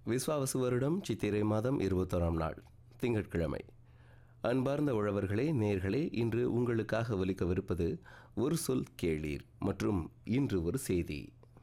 விஸ்வாவசு வருடம் சித்திரை மாதம் இருபத்தோராம் நாள் திங்கட்கிழமை அன்பார்ந்த உழவர்களே நேர்களே இன்று உங்களுக்காக ஒலிக்கவிருப்பது ஒரு சொல் கேளீர் மற்றும் இன்று ஒரு செய்தி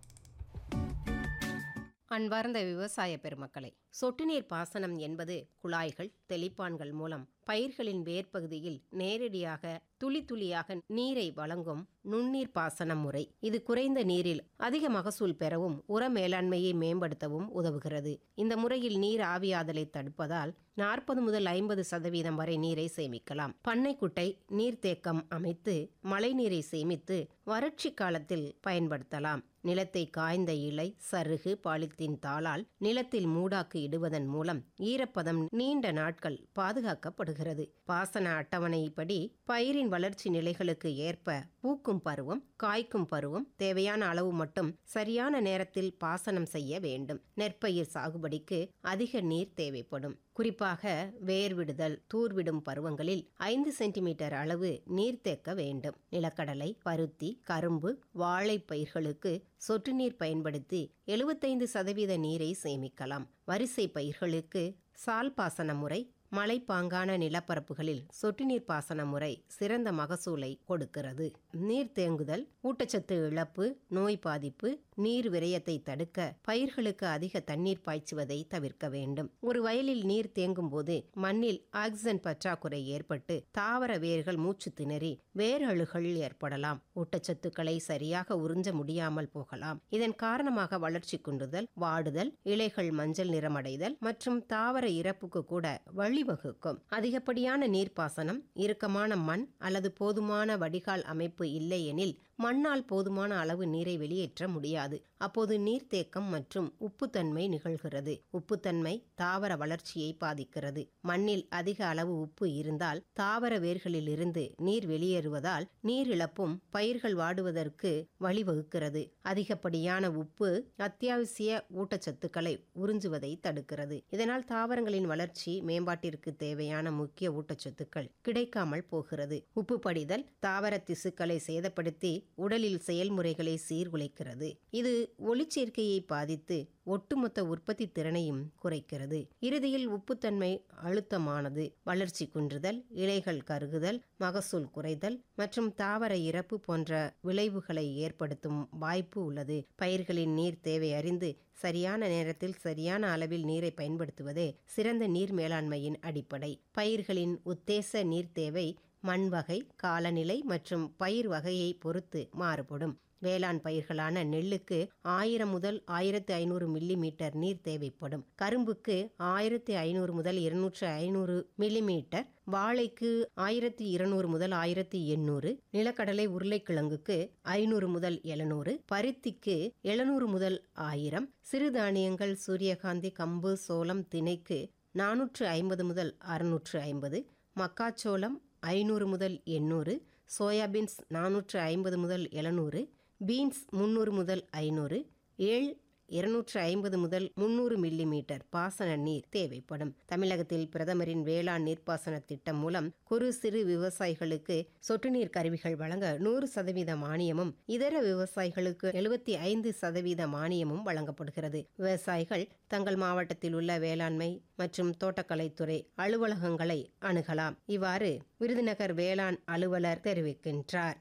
அன்பார்ந்த விவசாய பெருமக்களை சொட்டு நீர் பாசனம் என்பது குழாய்கள் தெளிப்பான்கள் மூலம் பயிர்களின் வேர்ப்பகுதியில் நேரடியாக துளி துளியாக நீரை வழங்கும் நுண்ணீர் பாசன முறை இது குறைந்த நீரில் அதிக மகசூல் பெறவும் உர மேலாண்மையை மேம்படுத்தவும் உதவுகிறது இந்த முறையில் நீர் ஆவியாதலை தடுப்பதால் நாற்பது முதல் ஐம்பது சதவீதம் வரை நீரை சேமிக்கலாம் பண்ணைக்குட்டை நீர்த்தேக்கம் அமைத்து மழைநீரை சேமித்து வறட்சி காலத்தில் பயன்படுத்தலாம் நிலத்தை காய்ந்த இலை சருகு பாலித்தீன் தாளால் நிலத்தில் மூடாக்கு இடுவதன் மூலம் ஈரப்பதம் நீண்ட நாட்கள் பாதுகாக்கப்படுகிறது பாசன அட்டவணைப்படி பயிரின் வளர்ச்சி நிலைகளுக்கு ஏற்ப பூக்கும் பருவம் காய்க்கும் பருவம் தேவையான அளவு மட்டும் சரியான நேரத்தில் பாசனம் செய்ய வேண்டும் நெற்பயிர் சாகுபடிக்கு அதிக நீர் தேவைப்படும் குறிப்பாக வேர்விடுதல் தூர்விடும் பருவங்களில் ஐந்து சென்டிமீட்டர் அளவு நீர் தேக்க வேண்டும் நிலக்கடலை பருத்தி கரும்பு வாழை பயிர்களுக்கு சொட்டு நீர் பயன்படுத்தி எழுபத்தைந்து சதவீத நீரை சேமிக்கலாம் வரிசை பயிர்களுக்கு சால் பாசன முறை மலைப்பாங்கான நிலப்பரப்புகளில் சொட்டு நீர் பாசன முறை சிறந்த மகசூலை கொடுக்கிறது நீர் தேங்குதல் ஊட்டச்சத்து இழப்பு நோய் பாதிப்பு நீர் விரயத்தை தடுக்க பயிர்களுக்கு அதிக தண்ணீர் பாய்ச்சுவதை தவிர்க்க வேண்டும் ஒரு வயலில் நீர் தேங்கும் போது மண்ணில் ஆக்சிஜன் பற்றாக்குறை ஏற்பட்டு தாவர வேர்கள் மூச்சு திணறி வேரழுகள் ஏற்படலாம் ஊட்டச்சத்துக்களை சரியாக உறிஞ்ச முடியாமல் போகலாம் இதன் காரணமாக வளர்ச்சி குன்றுதல் வாடுதல் இலைகள் மஞ்சள் நிறமடைதல் மற்றும் தாவர இறப்புக்கு கூட வழிவகுக்கும் அதிகப்படியான நீர்ப்பாசனம் இறுக்கமான மண் அல்லது போதுமான வடிகால் அமைப்பு இல்லையெனில் மண்ணால் போதுமான அளவு நீரை வெளியேற்ற முடியாது அப்போது நீர்த்தேக்கம் மற்றும் உப்புத்தன்மை நிகழ்கிறது உப்புத்தன்மை தாவர வளர்ச்சியை பாதிக்கிறது மண்ணில் அதிக அளவு உப்பு இருந்தால் தாவர வேர்களில் இருந்து நீர் வெளியேறுவதால் நீர் இழப்பும் பயிர்கள் வாடுவதற்கு வழிவகுக்கிறது அதிகப்படியான உப்பு அத்தியாவசிய ஊட்டச்சத்துக்களை உறிஞ்சுவதை தடுக்கிறது இதனால் தாவரங்களின் வளர்ச்சி மேம்பாட்டிற்கு தேவையான முக்கிய ஊட்டச்சத்துக்கள் கிடைக்காமல் போகிறது உப்பு படிதல் தாவர திசுக்களை சேதப்படுத்தி உடலில் செயல்முறைகளை சீர்குலைக்கிறது இது ஒளிச்சேர்க்கையை பாதித்து ஒட்டுமொத்த உற்பத்தி திறனையும் குறைக்கிறது இறுதியில் உப்புத்தன்மை அழுத்தமானது வளர்ச்சி குன்றுதல் இலைகள் கருகுதல் மகசூல் குறைதல் மற்றும் தாவர இறப்பு போன்ற விளைவுகளை ஏற்படுத்தும் வாய்ப்பு உள்ளது பயிர்களின் நீர் தேவை அறிந்து சரியான நேரத்தில் சரியான அளவில் நீரை பயன்படுத்துவதே சிறந்த நீர் மேலாண்மையின் அடிப்படை பயிர்களின் உத்தேச நீர் தேவை மண் வகை காலநிலை மற்றும் பயிர் வகையை பொறுத்து மாறுபடும் வேளாண் பயிர்களான நெல்லுக்கு ஆயிரம் முதல் ஆயிரத்தி ஐநூறு மில்லி மீட்டர் நீர் தேவைப்படும் கரும்புக்கு ஆயிரத்தி ஐநூறு முதல் இருநூற்று ஐநூறு மில்லி மீட்டர் வாழைக்கு ஆயிரத்தி இருநூறு முதல் ஆயிரத்தி எண்ணூறு நிலக்கடலை உருளைக்கிழங்குக்கு ஐநூறு முதல் எழுநூறு பருத்திக்கு எழுநூறு முதல் ஆயிரம் சிறுதானியங்கள் சூரியகாந்தி கம்பு சோளம் திணைக்கு நானூற்று ஐம்பது முதல் அறுநூற்று ஐம்பது மக்காச்சோளம் ஐநூறு முதல் எண்ணூறு சோயாபீன்ஸ் நானூற்று ஐம்பது முதல் எழுநூறு பீன்ஸ் முந்நூறு முதல் ஐநூறு ஏழ் இருநூற்று ஐம்பது முதல் முன்னூறு மில்லி மீட்டர் பாசன நீர் தேவைப்படும் தமிழகத்தில் பிரதமரின் வேளாண் நீர்ப்பாசன திட்டம் மூலம் குறு சிறு விவசாயிகளுக்கு சொட்டு நீர் கருவிகள் வழங்க நூறு சதவீத மானியமும் இதர விவசாயிகளுக்கு எழுபத்தி ஐந்து சதவீத மானியமும் வழங்கப்படுகிறது விவசாயிகள் தங்கள் மாவட்டத்தில் உள்ள வேளாண்மை மற்றும் தோட்டக்கலைத்துறை அலுவலகங்களை அணுகலாம் இவ்வாறு விருதுநகர் வேளாண் அலுவலர் தெரிவிக்கின்றார்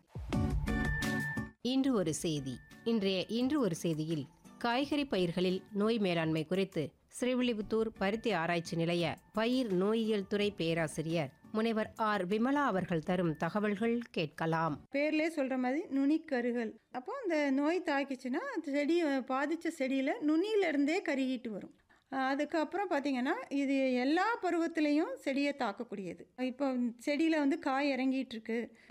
இன்று ஒரு செய்தி இன்றைய இன்று ஒரு செய்தியில் காய்கறி பயிர்களில் நோய் மேலாண்மை குறித்து ஸ்ரீவில்லிபுத்தூர் பருத்தி ஆராய்ச்சி நிலைய பயிர் நோயியல் துறை பேராசிரியர் முனைவர் ஆர் விமலா அவர்கள் தரும் தகவல்கள் கேட்கலாம் பேர்லேயே சொல்கிற மாதிரி நுனிக்கருகள் அப்போ அந்த நோய் தாக்கிச்சுன்னா அந்த செடி பாதித்த செடியில் நுனியிலேருந்தே கருகிட்டு வரும் அதுக்கப்புறம் பார்த்திங்கன்னா இது எல்லா பருவத்திலையும் செடியை தாக்கக்கூடியது இப்போ செடியில் வந்து காய் இறங்கிட்டு இருக்கு